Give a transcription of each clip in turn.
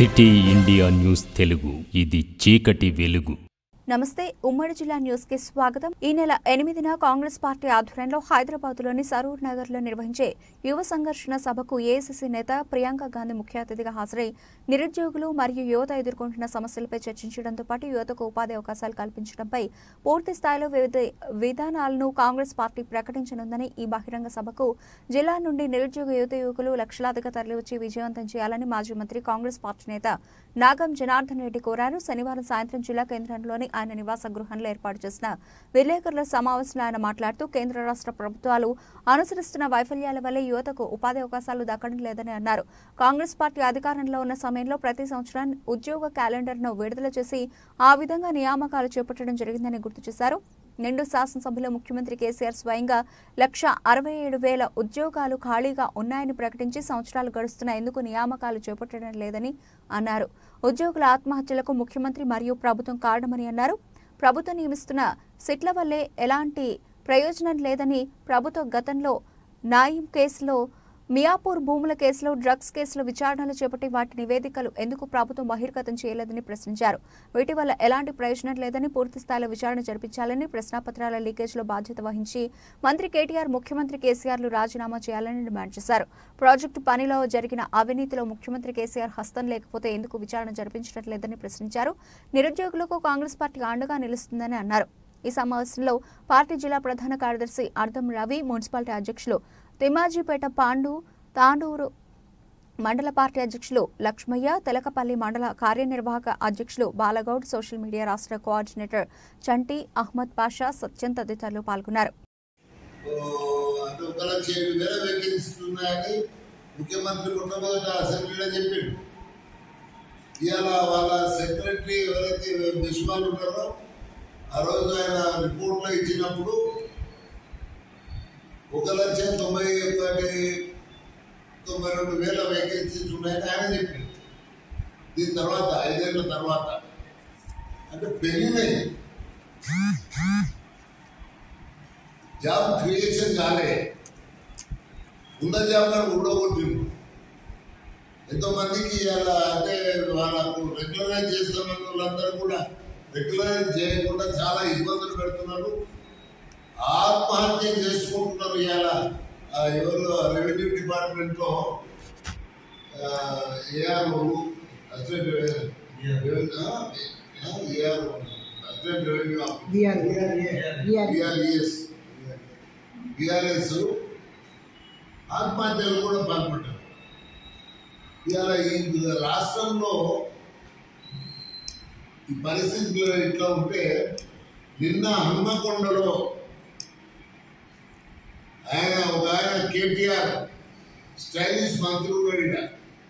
City India news Telugu ఇది చీకటి వెలుగు నమస్తే ఉమ్మడి జిల్లా న్యూస్ కి స్వాగతం ఈ నెల ఎనిమిదిన కాంగ్రెస్ పార్టీ ఆధ్వర్యంలో హైదరాబాద్ లోని సరూర్ నగర్ లో నిర్వహించే యువ సంఘర్షణ సభకు ఏఐసిసి నేత ప్రియాంక గాంధీ ముఖ్య అతిథిగా హాజరై నిరుద్యోగులు మరియు యువత ఎదుర్కొంటున్న సమస్యలపై చర్చించడంతో పాటు యువతకు ఉపాధి అవకాశాలు కల్పించడంపై పూర్తి స్థాయిలో వివిధ విధానాలను కాంగ్రెస్ పార్టీ ప్రకటించనుందని ఈ బహిరంగ సభకు జిల్లా నుండి నిరుద్యోగ యువత యువకులు లక్షలాదిగా తరలివచ్చి విజయవంతం చేయాలని మాజీ మంత్రి కాంగ్రెస్ పార్టీ నేత నాగం జనార్దన్ రెడ్డి కోరారు శనివారం సాయంత్రం జిల్లా కేంద్రంలోని ఆయన నివాస గృహంలో ఏర్పాటు చేసిన విలేకరుల సమావేశంలో ఆయన మాట్లాడుతూ కేంద్ర రాష్ట్ర ప్రభుత్వాలు అనుసరిస్తున్న వైఫల్యాల వల్లే యువతకు ఉపాధి అవకాశాలు దక్కడం లేదని అన్నారు కాంగ్రెస్ పార్టీ అధికారంలో ఉన్న సమయంలో ప్రతి సంవత్సరం ఉద్యోగ క్యాలెండర్ను విడుదల చేసి ఆ విధంగా నియామకాలు చేపట్టడం జరిగిందని గుర్తు చేశారు నిండు శాసనసభలో ముఖ్యమంత్రి కేసీఆర్ స్వయంగా లక్ష అరవై ఏడు వేల ఉద్యోగాలు ఖాళీగా ఉన్నాయని ప్రకటించి సంవత్సరాలు గడుస్తున్నా ఎందుకు నియామకాలు చేపట్టడం లేదని అన్నారు ఉద్యోగుల ఆత్మహత్యలకు ముఖ్యమంత్రి మరియు ప్రభుత్వం కారణమని అన్నారు ప్రభుత్వం నియమిస్తున్న సిట్ల వల్లే ఎలాంటి ప్రయోజనం లేదని ప్రభుత్వ గతంలో నాయిం కేసులో మియాపూర్ భూముల కేసులో డ్రగ్స్ కేసులో విచారణలు చేపట్టి వాటి నివేదికలు ఎందుకు ప్రభుత్వం బహిర్గతం చేయలేదని ప్రశ్నించారు వీటి వల్ల ఎలాంటి ప్రయోజనం లేదని పూర్తి స్థాయిలో విచారణ జరిపించాలని ప్రశ్నాపత్రాల లీకేజ్లో బాధ్యత వహించి మంత్రి కేటీఆర్ ముఖ్యమంత్రి కేసీఆర్లు రాజీనామా చేయాలని డిమాండ్ చేశారు ప్రాజెక్టు పనిలో జరిగిన అవినీతిలో ముఖ్యమంత్రి కేసీఆర్ హస్తం లేకపోతే ఎందుకు విచారణ జరిపించడం లేదని ప్రశ్నించారు నిరుద్యోగులకు కాంగ్రెస్ పార్టీ అండగా నిలుస్తుందని అన్నారు ఈ సమావేశంలో పార్టీ జిల్లా ప్రధాన కార్యదర్శి అర్ధం రవి మున్సిపాలిటీ అధ్యక్షులు తిమ్మాజీపేట పాండు తాండూరు మండల పార్టీ అధ్యక్షులు లక్ష్మయ్య తెలకపల్లి మండల కార్యనిర్వాహక అధ్యక్షులు బాలగౌడ్ సోషల్ మీడియా రాష్ట్ర కోఆర్డినేటర్ చంటి అహ్మద్ పాషా సత్యం తదితరులు పాల్గొన్నారు అంటే ఒక లక్ష ఏడు వేల వేకెన్సీస్ ఉన్నాయని ముఖ్యమంత్రి మొట్టమొదట అసెంబ్లీలో చెప్పిండు ఇవాళ వాళ్ళ సెక్రటరీ ఎవరైతే బిస్మాల్ ఉన్నారో ఆ రోజు ఆయన రిపోర్ట్లో ఇచ్చినప్పుడు ఒక లక్ష తొంభై ఒకటి తొంభై రెండు వేల వేకెన్సీస్ ఉన్నాయని ఆయన చెప్పిండు దీని తర్వాత ఐదేళ్ల తర్వాత అంటే పెరిగినాయి జాబ్ క్రియేషన్ కాలే ఉన్న జాబ్లను ఊడగొట్టిండు ఎంతో మందికి అలా అంటే వాళ్ళకు రెగ్యులరైజ్ చేస్తున్న వాళ్ళందరూ కూడా రెగ్యులరైజ్ చేయకుండా చాలా ఇబ్బందులు పెడుతున్నారు ఆత్మహత్య చేసుకుంటున్నారు ఇవాళ ఆ, ఎవరు రెవెన్యూ డిపార్ట్మెంట్లో AR assistant AR assistant revenue officer బిఆర్ఈఎస్ బిఆర్ఎస్ ఆత్మహత్యలు కూడా పాల్పడ్డారు ఇవాళ ఈ రాష్ట్రంలో ఈ పరిస్థితులు ఇట్లా ఉంటే నిన్న హనుమకొండలో ఆయన ఒక ఆయన కేటీఆర్ స్టైలిష్ మంత్రి ఉన్నాడు ఈడ.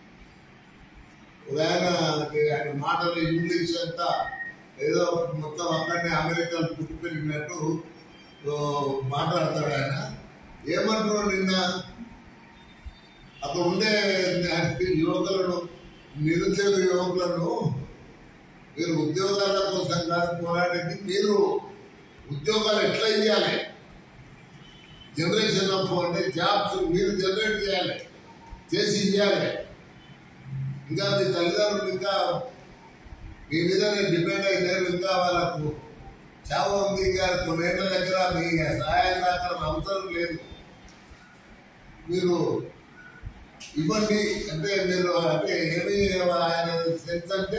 ఒక ఆయన ఆయన మాటలు ఇంగ్లీష్ అంతా ఏదో మొత్తం అక్కడనే అమెరికాలో పుట్టి పెరిగినట్టు ఓ, మాట్లాడతాడు ఆయన ఏమంటున్నాడు నిన్న అక్కడ ఉండే యువకులను నిరుద్యోగ యువకులను మీరు ఉద్యోగాల కోసం కాదు పోరాడేది మీరు ఉద్యోగాలు ఎట్లా ఇవ్వాలి జనరేషన్ ఆఫ్ అంటే జాబ్స్ మీరు జనరేట్ చేయాలి చేసి ఇవ్వాలి ఇంకా మీ తల్లిదండ్రులు ఇంకా మీ మీద నేను డిపెండ్ అయితే ఇంకా వాళ్ళకు చావ ఉంది ఇంకా కొన్నేళ్ల దగ్గర మీ సహాయం దాకా అవసరం లేదు మీరు ఇవ్వండి అంటే మీరు అంటే ఏమి ఆయన సెన్స్ అంటే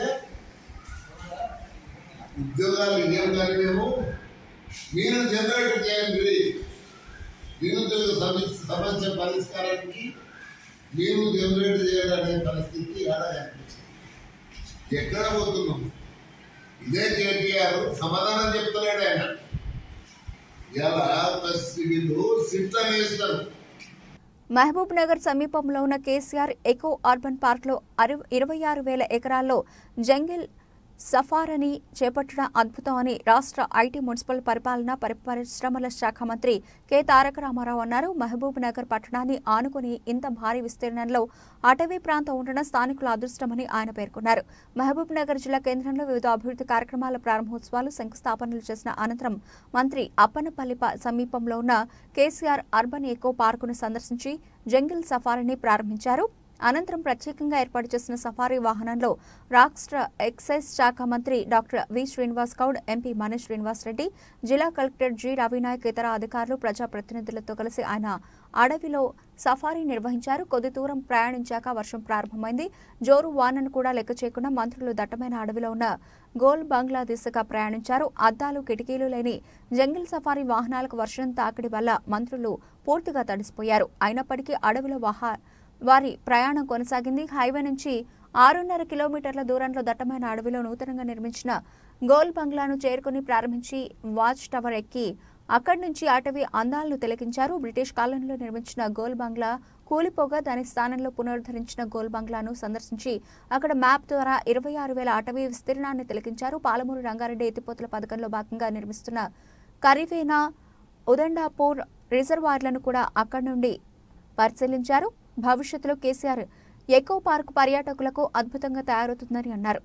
ఉద్యోగాలు ఇవ్వం కానీ మేము మీరు జనరేట్ చేయండి నిరుద్యోగ సమస్య సమస్య పరిష్కారానికి మీరు జనరేట్ చేయాలనే పరిస్థితి ఆడ కనిపించింది ఎక్కడ పోతున్నాం ఇదే కేటీఆర్ సమాధానం చెప్తున్నాడు ఆయన ఇలా వీళ్ళు సిట్ అనేస్తారు మహబూబ్ నగర్ సమీపంలో ఉన్న కేసీఆర్ ఎకో అర్బన్ పార్క్లో అరు ఇరవై ఆరు వేల ఎకరాల్లో జంగిల్ సఫారని చేపట్టడం అద్భుతం అని రాష్ట్ర ఐటీ మున్సిపల్ పరిపాలన పరి- పరిశ్రమల శాఖ మంత్రి కె తారక రామారావు అన్నారు మహబూబ్ నగర్ పట్టణాన్ని ఆనుకుని ఇంత భారీ విస్తీర్ణంలో అటవీ ప్రాంతం ఉండడం స్థానికుల అదృష్టమని ఆయన పేర్కొన్నారు మహబూబ్ నగర్ జిల్లా కేంద్రంలో వివిధ అభివృద్ధి కార్యక్రమాల ప్రారంభోత్సవాలు శంకుస్థాపనలు చేసిన అనంతరం మంత్రి అప్పనపల్లి ప- సమీపంలో ఉన్న కేసీఆర్ అర్బన్ ఎకో పార్కును సందర్శించి జంగిల్ సఫారీని ప్రారంభించారు అనంతరం ప్రత్యేకంగా ఏర్పాటు చేసిన సఫారీ వాహనంలో రాష్ట్ర ఎక్సైజ్ శాఖ మంత్రి doctor V Srinivas Goud MP Manish Srinivas Reddy జిల్లా కలెక్టర్ జి రవినాయక్ ఇతర అధికారులు ప్రజాప్రతినిధులతో కలిసి ఆయన అడవిలో సఫారీ నిర్వహించారు కొద్ది దూరం ప్రయాణించాక వర్షం ప్రారంభమైంది జోరు వానను కూడా లెక్క చేయకుండా మంత్రులు దట్టమైన అడవిలో ఉన్న గోల్ బంగ్లా దిశగా ప్రయాణించారు అద్దాలు కిటికీలు లేని జంగిల్ సఫారీ వాహనాలకు వర్షం తాకిడి వల్ల మంత్రులు పూర్తిగా తడిసిపోయారు అయినప్పటికీ అడవిలో వాహ వారి ప్రయాణం కొనసాగింది హైవే నుంచి ఆరున్నర కిలోమీటర్ల దూరంలో దట్టమైన అడవిలో నూతనంగా నిర్మించిన గోల్ బంగ్లాను చేరుకుని ప్రారంభించి వాచ్ టవర్ ఎక్కి అక్కడి నుంచి అటవీ అందాలను తిలకించారు బ్రిటిష్ కాలంలో నిర్మించిన గోల్ బంగ్లా కూలిపోగా దాని స్థానంలో పునరుద్ధరించిన గోల్ బంగ్లాను సందర్శించి అక్కడ మ్యాప్ ద్వారా ఇరవై ఆరు వేల అటవీ విస్తీర్ణాన్ని తిలకించారు పాలమూరు రంగారెడ్డి ఎత్తిపోతల పథకంలో భాగంగా నిర్మిస్తున్న కరివేనా ఉదండాపూర్ రిజర్వాయర్లను కూడా అక్కడి నుండి పరిశీలించారు భవిష్యత్తులో కేసీఆర్ ఎకో పార్క్ పర్యాటకులకు అద్భుతంగా తయారవుతుందని అన్నారు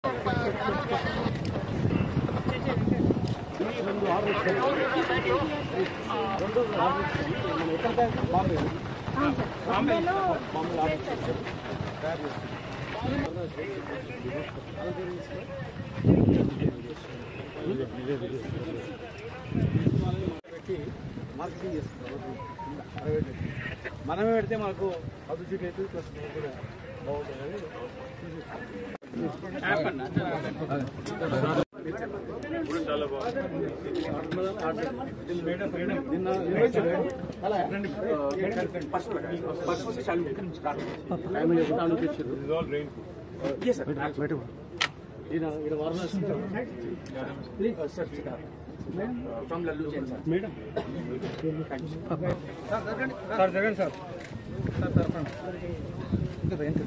పెట్టి మార్కెటింగ్ చేసుకుంటాం ప్రైవేట్ మనమే పెడితే మనకు పబ్లిసిటీ అయితే ప్లస్ మనకు కూడా బాగుంటుంది madam sir Jagan sir sir తరపండి ఇంకా ఎంత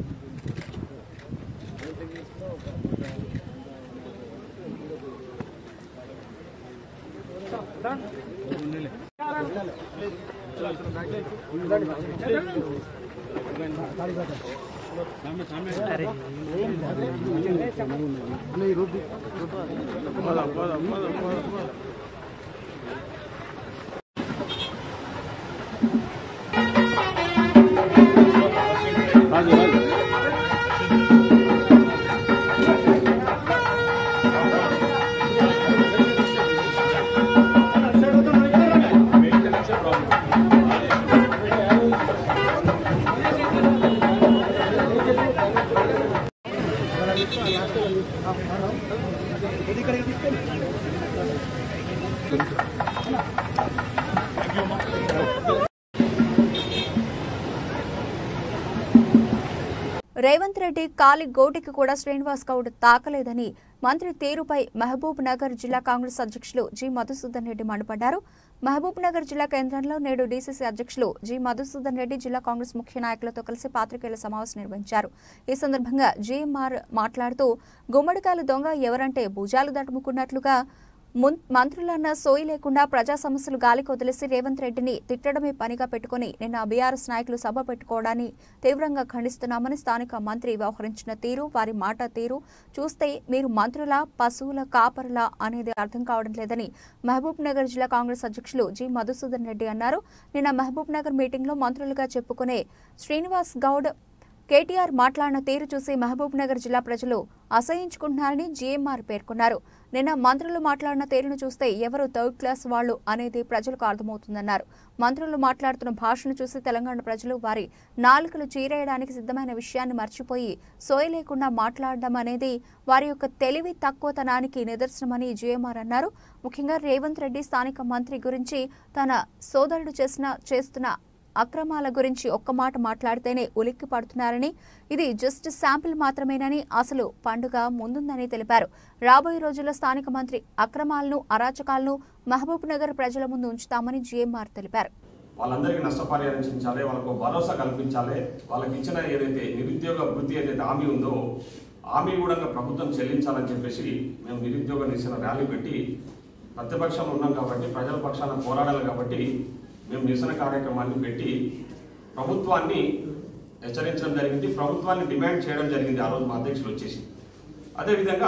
రేవంత్ రెడ్డి కాలి గోటికి కూడా శ్రీనివాస్ గౌడ్ తాకలేదని మంత్రి తీరుపై మహబూబ్ నగర్ జిల్లా కాంగ్రెస్ అధ్యక్షులు జి మధుసూదన్ రెడ్డి మండిపడ్డారు మహబూబ్ నగర్ జిల్లా కేంద్రంలో నేడు డీసీసీ అధ్యక్షులు జి మధుసూదన్ రెడ్డి జిల్లా కాంగ్రెస్ ముఖ్య నాయకులతో కలిసి పాత్రికేయుల సమావేశం నిర్వహించారు ఈ సందర్భంగా జీఎంఆర్ మాట్లాడుతూ గుమ్మడికాయల దొంగ ఎవరంటే భుజాలు దట్టుముకున్నట్లుగా మున్- మంత్రులన్న సోయి లేకుండా ప్రజా సమస్యలు గాలికి వదిలేసి రేవంత్ రెడ్డిని తిట్టడమే పనిగా పెట్టుకుని నిన్న బీఆర్ఎస్ నాయకులు సభ పెట్టుకోవడాన్ని తీవ్రంగా ఖండిస్తున్నామని స్థానిక మంత్రి వ్యవహరించిన తీరు వారి మాట తీరు చూస్తే మీరు మంత్రుల పశువుల కాపరుల అనేది అర్థం కావడం లేదని మహబూబ్ నగర్ జిల్లా కాంగ్రెస్ అధ్యక్షులు జి మధుసూదన్ రెడ్డి అన్నారు నిన్న మహబూబ్ నగర్ మీటింగ్లో మంత్రులుగా చెప్పుకునే శ్రీనివాస్ గౌడ్ కేటీఆర్ మాట్లాడిన తీరు చూసి మహబూబ్ నగర్ జిల్లా ప్రజలు అసహించుకుంటున్నారని జీఎంఆర్ పేర్కొన్నారు నిన్న మంత్రులు మాట్లాడిన తీరును చూస్తే ఎవరు థర్డ్ క్లాస్ వాళ్లు అనేది ప్రజలకు అర్థమవుతుందన్నారు మంత్రులు మాట్లాడుతున్న భాషను చూసి తెలంగాణ ప్రజలు వారి నాలుకలు చీరేయడానికి సిద్ధమైన విషయాన్ని మర్చిపోయి సోయ లేకుండా మాట్లాడడం అనేది వారి యొక్క తెలివి తక్కువతనానికి నిదర్శనమని జీఎంఆర్ అన్నారు ముఖ్యంగా రేవంత్ రెడ్డి స్థానిక మంత్రి గురించి తన సోదరుడు చేసిన చేస్తున్న అక్రమాల గురించి ఒక్క మాట మాట్లాడితేనే ఉలిక్కి పడుతున్నారని ఇది జస్ట్ శాంపిల్ మాత్రమేనని అసలు పండుగ ముందుందని తెలిపారు రాబోయే రోజుల్లో స్థానిక మంత్రి అక్రమాలను అరాచకాలను మహబూబ్ నగర్ ప్రజల ముందు ఉంచుతామని జీఎంఆర్ తెలిపారు వాళ్ళందరికీ నష్టపరిహారించాలి వాళ్ళకు భరోసా కల్పించాలి వాళ్ళకి ఇచ్చిన ఏదైతే నిరుద్యోగ వృత్తి ఏదైతే హామీ ఉందో హామీ కూడా ప్రభుత్వం చెల్లించాలని చెప్పేసి మేము నిరుద్యోగ నిరసన ర్యాలీ పెట్టి ప్రతిపక్షం ఉన్నాం కాబట్టి ప్రజల పక్షాన పోరాడాలి కాబట్టి మేము నిరసన కార్యక్రమాన్ని పెట్టి ప్రభుత్వాన్ని హెచ్చరించడం జరిగింది ప్రభుత్వాన్ని డిమాండ్ చేయడం జరిగింది ఆ రోజు మా అధ్యక్షులు వచ్చేసి అదేవిధంగా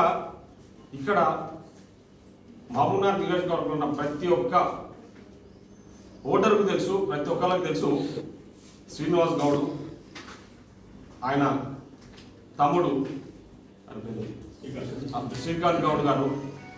ఇక్కడ మహబూబ్నగర్ నియోజకవర్గంలో ఉన్న ప్రతి ఒక్క ఓటర్కు తెలుసు ప్రతి ఒక్కరికి తెలుసు శ్రీనివాస్ గౌడ్ ఆయన తమ్ముడు ఆయన పేరు శ్రీకాంత్ గౌడ్ గారు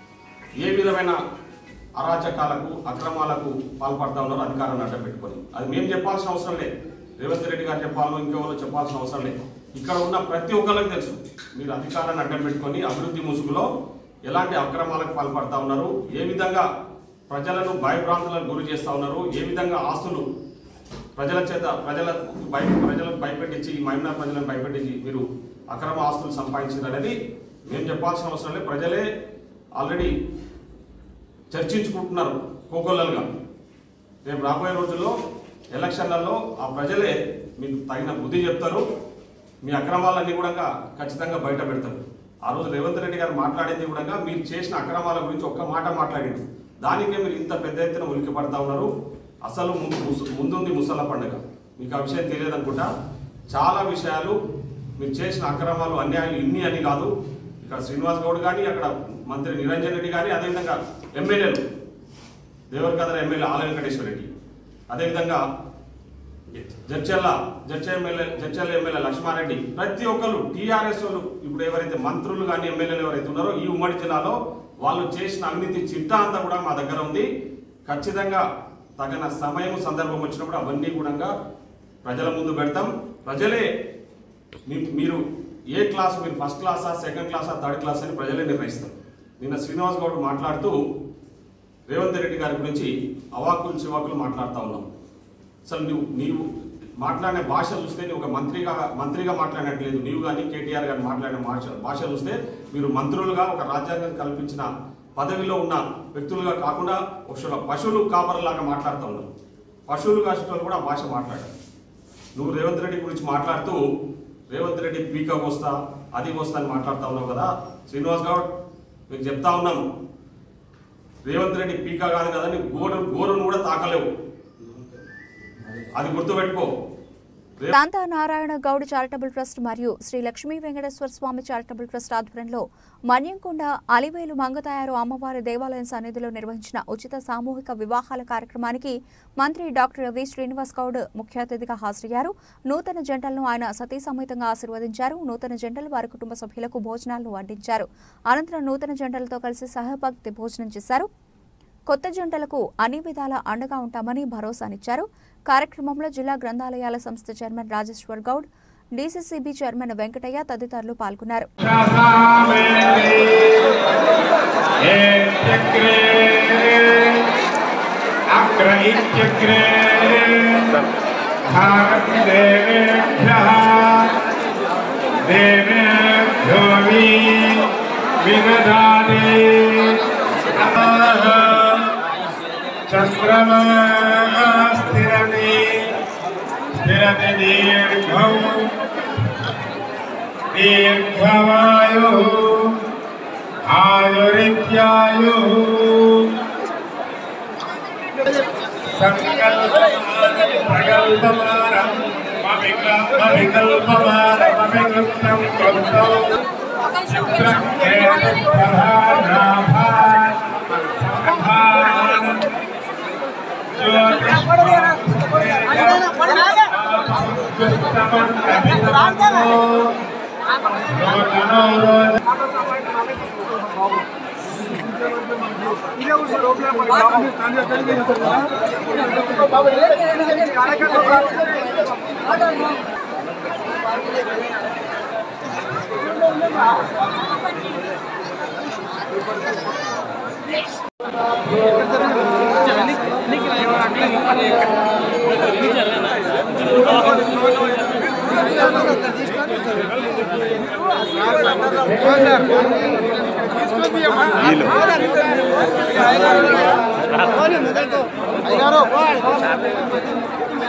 ఏ విధమైన అరాచకాలకు అక్రమాలకు పాల్పడతా ఉన్నారో అధికారాన్ని అడ్డం పెట్టుకొని అది మేము చెప్పాల్సిన అవసరం లేదు రేవంత్ రెడ్డి గారు చెప్పాలో ఇంకెవరో చెప్పాల్సిన అవసరం లేదు ఇక్కడ ఉన్న ప్రతి ఒక్కరికి తెలుసు మీరు అధికారాన్ని అడ్డం పెట్టుకొని అభివృద్ధి ముసుగులో ఎలాంటి అక్రమాలకు పాల్పడతా ఉన్నారు ఏ విధంగా ప్రజలను భయభ్రాంతులకు గురి చేస్తా ఉన్నారు ఏ విధంగా ఆస్తులు ప్రజల చేత ప్రజల భయ ప్రజలకు భయపెట్టించి ఈ మైనార్ ప్రజలను భయపెట్టించి మీరు అక్రమ ఆస్తులు సంపాదించారు అనేది మేము చెప్పాల్సిన అవసరం లేదు ప్రజలే ఆల్రెడీ చర్చించుకుంటున్నారు కోకొల్లలుగా రేపు రాబోయే రోజుల్లో ఎలక్షన్లలో ఆ ప్రజలే మీకు తగిన బుద్ధి చెప్తారు మీ అక్రమాలన్నీ కూడా ఖచ్చితంగా బయట పెడతారు ఆ రోజు రేవంత్ రెడ్డి గారు మాట్లాడింది కూడా మీరు చేసిన అక్రమాల గురించి ఒక్క మాట మాట్లాడిండు దానికే మీరు ఇంత పెద్ద ఎత్తున ఉలికి పడతా ఉన్నారు అసలు ముందు ముసు- ముందుంది ముసల పండుగ మీకు ఆ విషయం తెలియదు అనుకుంటా చాలా విషయాలు మీరు చేసిన అక్రమాలు అన్యాయాలు ఇన్ని అని కాదు ఇక్కడ శ్రీనివాస్ గౌడ్ కానీ అక్కడ మంత్రి నిరంజన్ రెడ్డి కానీ అదేవిధంగా ఎమ్మెల్యేలు దేవరకథల ఎమ్మెల్యే ఆల వెంకటేశ్వర రెడ్డి అదేవిధంగా జడ్చల్ల జడ్చ ఎమ్మెల్యే జడ్చల్ల ఎమ్మెల్యే లక్ష్మారెడ్డి ప్రతి ఒక్కరు టీఆర్ఎస్ వాళ్ళు ఇప్పుడు ఎవరైతే మంత్రులు కానీ ఎమ్మెల్యేలు ఎవరైతే ఉన్నారో ఈ ఉమ్మడి జిల్లాలో వాళ్ళు చేసిన అవినీతి చిట్టా అంతా కూడా మా దగ్గర ఉంది ఖచ్చితంగా తగిన సమయం సందర్భం వచ్చినప్పుడు అవన్నీ కూడా ప్రజల ముందు పెడతాం ప్రజలే మీ- మీరు ఏ క్లాస్ మీరు ఫస్ట్ క్లాసా సెకండ్ క్లాసా థర్డ్ క్లాస్ అని ప్రజలే నిర్ణయిస్తారు నిన్న శ్రీనివాస్ గౌడ్ మాట్లాడుతూ రేవంత్ రెడ్డి గారి గురించి అవాకులు చివాకులు మాట్లాడుతూ ఉన్నాం అసలు నువ్వు నీవు మాట్లాడే భాష చూస్తే నువ్వు ఒక మంత్రిగా మంత్రిగా మాట్లాడినట్లేదు నీవు కానీ కేటీఆర్ గారు మాట్లాడిన భాష భాష చూస్తే మీరు మంత్రులుగా ఒక రాజ్యాంగం కల్పించిన పదవిలో ఉన్న వ్యక్తులుగా కాకుండా ఒక పశువులు కాపరలాగా మాట్లాడుతూ ఉన్నారు పశువులు కాసేటోళ్ళు కూడా ఆ భాష మాట్లాడారు నువ్వు రేవంత్ రెడ్డి గురించి మాట్లాడుతూ రేవంత్ రెడ్డి పీక వస్తా అది వస్తా అని మాట్లాడుతా ఉన్నావు కదా శ్రీనివాస్ గౌడ్ మీకు చెప్తా ఉన్నాం రేవంత్ రెడ్డి పీక కాదు కదా నీ గోరు గోరును కూడా తాకలేవు అది గుర్తుపెట్టుకో రే- ప్రాంత నారాయణ గౌడ్ చారిటబుల్ ట్రస్ట్ మరియు శ్రీ లక్ష్మీ వెంకటేశ్వర స్వామి చారిటబుల్ ట్రస్ట్ ఆధ్వర్యంలో మన్యంకొండ అలివేలు మంగతాయారు అమ్మవారి దేవాలయం సన్నిధిలో నిర్వహించిన ఉచిత సామూహిక వివాహాల కార్యక్రమానికి మంత్రి డాక్టర్ వి శ్రీనివాస్ గౌడ్ ముఖ్య అతిథిగా హాజరయ్యారు నూతన జంటలను ఆయన సతీ సమేతంగా ఆశీర్వదించారు నూతన జంటలు వారి కుటుంబ సభ్యులకు భోజనాలను వడ్డించారు అనంతరం నూతన జంటలతో కలిసి సహభక్తి భోజనం చేశారు కొత్త జంటలకు అన్ని విధాల అండగా ఉంటామని భరోసానిచ్చారు కార్యక్రమంలో జిల్లా గ్రంథాలయాల సంస్థ chairman Rajeshwar Goud DCCB chairman Venkataiah తదితరులు పాల్గొన్నారు अग्र इत्यग्रे भारत देवेभ्यः देवेभ्यो वि विददाति अतः चन्द्रमा स्थिरति स्थिरति दीर्घौ दीर्घमायुः आयुरित्यायुः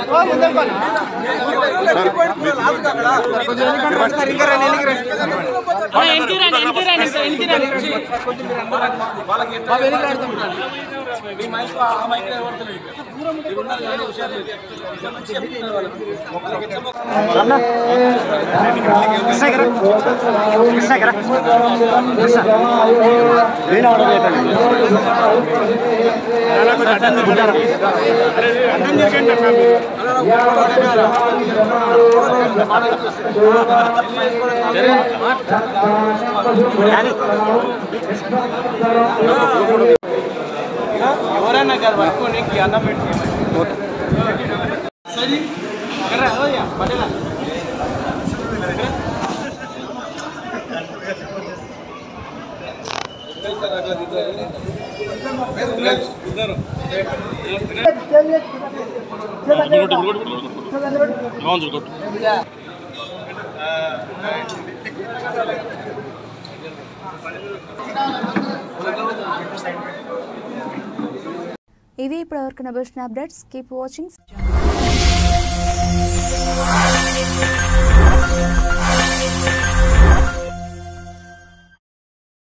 కొంచెం కొంచెం మీరు అందరూ రండి. వాళ్ళకి ఎట్లా మీ మైక్ ఆ మైక్ ఎవరు ఇక్కడ ఉన్నారు కానీ హుషారు లేదు. చెప్తున్నారు వాళ్ళకి. వాళ్ళకి ఎట్లా ఎవరైనా గారు పట్టుకోండి ఇంక అన్నం పెట్టి సరే ఎర్ర, ఓయ్యా, పడేలా. ఇవి ఇప్పటివరకు నబిల్సిన అప్డేట్స్ కీప్ వాచింగ్